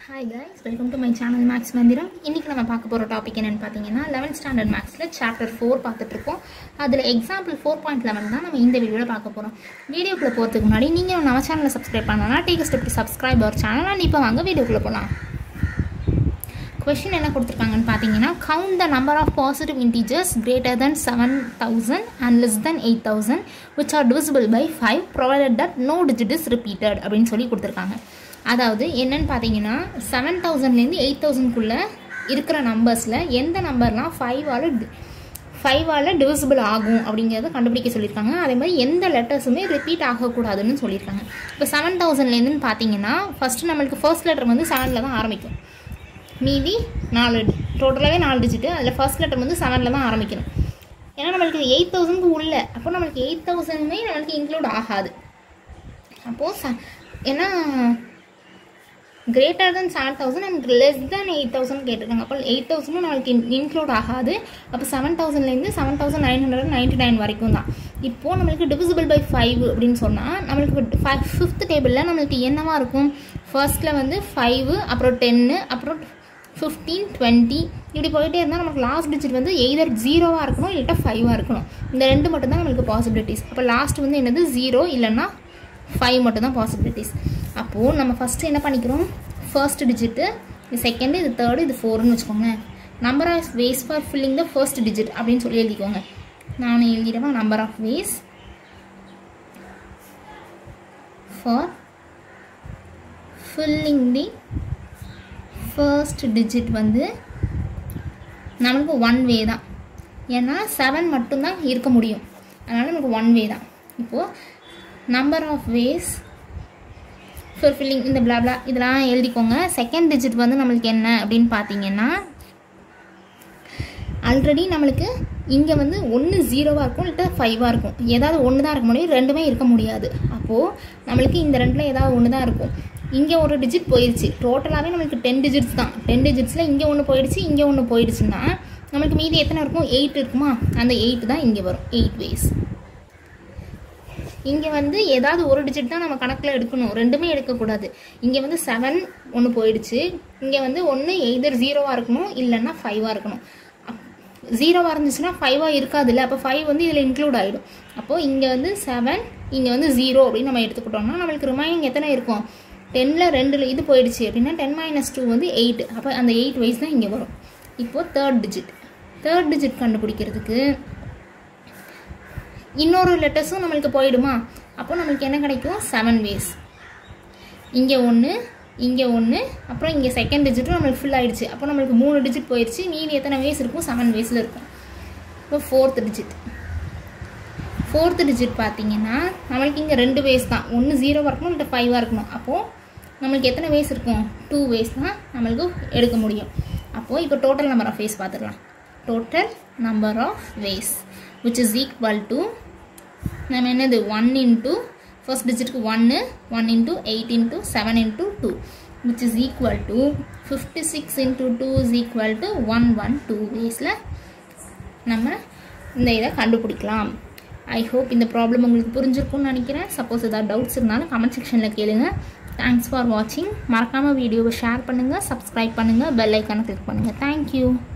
hi guys welcome to my channel maths Mantram இன்றைக்கி நம்ம பார்க்க போகிற டாபிக் என்னென்னு பார்த்தீங்கன்னா லெவன்த் ஸ்டாண்டர்ட் மேக்ஸில் சாப்டர் ஃபோர் பார்த்துட்ருக்கோம் அதில் எக்ஸாம்பிள் ஃபோர் பாயிண்ட் லெவன் தான் நம்ம இந்த வீடியோவில் பார்க்க போகிறோம் வீடியோக்குள்ளே போகிறதுக்கு முன்னாடி நீங்கள் நம்ம சேனலை சப்ஸ்கிரைப் பண்ணனா டேக் ஸ்டெப் சப்ஸ்கிரைப் அவர் சேனல் அண்ட் இப்போ வாங்க வீடியோக்குள்ளே போகலாம் கொஷின் என்ன கொடுத்துருக்காங்கன்னு பார்த்தீங்கன்னா count the number of positive integers greater than seven thousand and less than eight thousand which are divisible by five provided that no digit is repeated அப்படின்னு சொல்லி கொடுத்துருக்காங்க அதாவது என்னன்னு பார்த்தீங்கன்னா செவன் தௌசண்ட்லேருந்து எயிட் தௌசண்ட்குள்ளே இருக்கிற நம்பர்ஸில் எந்த நம்பர்லாம் ஃபைவால் ஃபைவால் டிவிசிபிள் ஆகும் அப்படிங்கிறத கண்டுபிடிக்க சொல்லியிருக்காங்க அதே மாதிரி எந்த லெட்டர்ஸுமே ரிப்பீட் ஆகக்கூடாதுன்னு சொல்லியிருக்காங்க இப்போ செவன் தௌசண்ட்லேருந்துன்னு பார்த்தீங்கன்னா ஃபஸ்ட்டு நம்மளுக்கு ஃபர்ஸ்ட் லெட்டர் வந்து செவனில் தான் ஆரம்பிக்கும் மீதி நாலு டோட்டலாகவே நாலு டிஜிட்டு அதில் ஃபர்ஸ்ட் லெட்டர் வந்து செவனில் தான் ஆரம்பிக்கணும் ஏன்னா நம்மளுக்கு எயிட் தௌசண்ட்க்கு உள்ள அப்போ நம்மளுக்கு எயிட் தௌசண்ட்மே நம்மளுக்கு இன்க்ளூட் ஆகாது அப்போது ச ஏன்னா greater than seven thousand and less than eight thousand கேட்டிருக்காங்க அப்போ எயிட் தௌசண்டும் நம்மளுக்கு இன்க்ளூட் ஆகாது அப்போ செவன் தௌசண்ட்லேருந்து seven thousand nine hundred ninety nine வரைக்கும் தான் இப்போது நம்மளுக்கு டிவிசிபிள் பை ஃபைவ் அப்படின்னு சொன்னால் நம்மளுக்கு ஃபைவ் ஃபிஃப்த் டேபிளில் நம்மளுக்கு என்னவா இருக்கும் ஃபர்ஸ்ட்டில் வந்து ஃபைவு அப்புறம் டென்னு அப்புறம் ஃபிஃப்டீன் டுவெண்ட்டி இப்படி போயிட்டே இருந்தால் நமக்கு லாஸ்ட் டிஜிட் வந்து எய்தர் ஜீரோவாக இருக்கணும் இல்லாட்டா ஃபைவாக இருக்கணும் இந்த ரெண்டு மட்டும் தான் நம்மளுக்கு பாசிபிலிட்டிஸ் அப்போ லாஸ்ட் வந்து என்னது ஜீரோ இல்லைன்னா ஃபைவ் மட்டும் தான் பாசிபிலிட்டிஸ் அப்போது நம்ம ஃபஸ்ட்டு என்ன பண்ணிக்கிறோம் ஃபர்ஸ்ட் டிஜிட்டு இது செகண்டு இது தேர்டு இது ஃபோர்னு வச்சுக்கோங்க number of ways for filling the first digit அப்படின்னு சொல்லி எழுதிக்கோங்க நான் எழுதிடுவா number of ways for filling the first digit வந்து நமக்கு ஒன் வே தான் ஏன்னா செவன் மட்டும்தான் இருக்க முடியும் அதனால் நமக்கு ஒன் வே தான் இப்போது number of ways for filling இந்த பிளாப்லா இதெல்லாம் எழுதிக்கோங்க செகண்ட் டிஜிட் வந்து நம்மளுக்கு என்ன அப்படின்னு பார்த்தீங்கன்னா ஆல்ரெடி நம்மளுக்கு இங்கே வந்து ஒன்று ஜீரோவாக இருக்கும் இல்லை ஃபைவாக இருக்கும் ஏதாவது ஒன்று தான் இருக்க முடியும் ரெண்டுமே இருக்க முடியாது அப்போது நம்மளுக்கு இந்த ரெண்டில் ஏதாவது ஒன்று தான் இருக்கும் இங்கே ஒரு டிஜிட் போயிடுச்சு டோட்டலாகவே நம்மளுக்கு டென் டிஜிட்ஸ் தான் டென் டிஜிட்ஸில் இங்கே ஒன்று போயிடுச்சு இங்கே ஒன்று போயிடுச்சுன்னா நம்மளுக்கு மீதி எத்தனை இருக்கும் எயிட் இருக்குமா அந்த எயிட் தான் இங்கே வரும் எயிட் வேஸ் இங்கே வந்து ஏதாவது ஒரு டிஜிட் தான் நம்ம கணக்கில் எடுக்கணும் ரெண்டுமே எடுக்கக்கூடாது இங்கே வந்து செவன் ஒன்று போயிடுச்சு இங்கே வந்து ஒன்று எய்தர் ஜீரோவாக இருக்கணும் இல்லைன்னா ஃபைவாக இருக்கணும் ஜீரோவாக இருந்துச்சுன்னா ஃபைவாக இருக்காதுல்ல அப்போ ஃபைவ் வந்து இதில் இன்க்ளூட் ஆகிடும் அப்போது இங்கே வந்து செவன் இங்கே வந்து ஜீரோ அப்படின்னு நம்ம எடுத்துக்கிட்டோம்னா நம்மளுக்கு ரிமைனிங் எத்தனை இருக்கும் டென்னில் ரெண்டில் இது போயிடுச்சு அப்படின்னா டென் மைனஸ் டூ வந்து எயிட் அப்போ அந்த எயிட் வைஸ் தான் இங்கே வரும் இப்போது தேர்ட் டிஜிட் தேர்ட் டிஜிட் கண்டுபிடிக்கிறதுக்கு இன்னொரு லெட்டர்ஸும் நம்மளுக்கு போயிடுமா அப்போ நம்மளுக்கு என்ன கிடைக்கும் செவன் வேஸ் இங்கே ஒன்று இங்கே ஒன்று அப்புறம் இங்கே செகண்ட் டிஜிட்டும் நம்மளுக்கு ஃபுல் ஆகிடுச்சு அப்போ நம்மளுக்கு மூணு டிஜிட் போயிடுச்சு மீதி எத்தனை வேஸ் இருக்கும் செவன் வேஸில் இருக்கும் இப்போ ஃபோர்த் டிஜிட் ஃபோர்த் டிஜிட் பார்த்தீங்கன்னா நம்மளுக்கு இங்கே ரெண்டு வேஸ் தான் ஒன்று ஜீரோவாக இருக்கணும் இல்லை ஃபைவாக இருக்கணும் அப்போது நம்மளுக்கு எத்தனை வேஸ் இருக்கும் டூ வேஸ் தான் நம்மளுக்கு எடுக்க முடியும் அப்போது இப்போ டோட்டல் நம்பர் ஆஃப் வேஸ் பார்த்துக்கலாம் total number of ways which is equal to நம்ம என்னது ஒன் இன்ட்டு ஃபர்ஸ்ட் டிஜிட்டுக்கு ஒன்று one into eight into seven into two which is equal to fifty six into two is equal to one one two வேஸில் நம்ம இந்த இதை கண்டுபிடிக்கலாம் I hope இந்த ப்ராப்ளம் உங்களுக்கு புரிஞ்சிருக்கும்னு நினைக்கிறேன் சப்போஸ் ஏதாவது டவுட்ஸ் இருந்தாலும் கமெண்ட் செக்ஷனில் கேளுங்க தேங்க்ஸ் ஃபார் வாட்சிங் மறக்காமல் வீடியோவை ஷேர் பண்ணுங்கள் சப்ஸ்கிரைப் பண்ணுங்கள் பெல் ஐக்கானை கிளிக் பண்ணுங்கள் தேங்க்யூ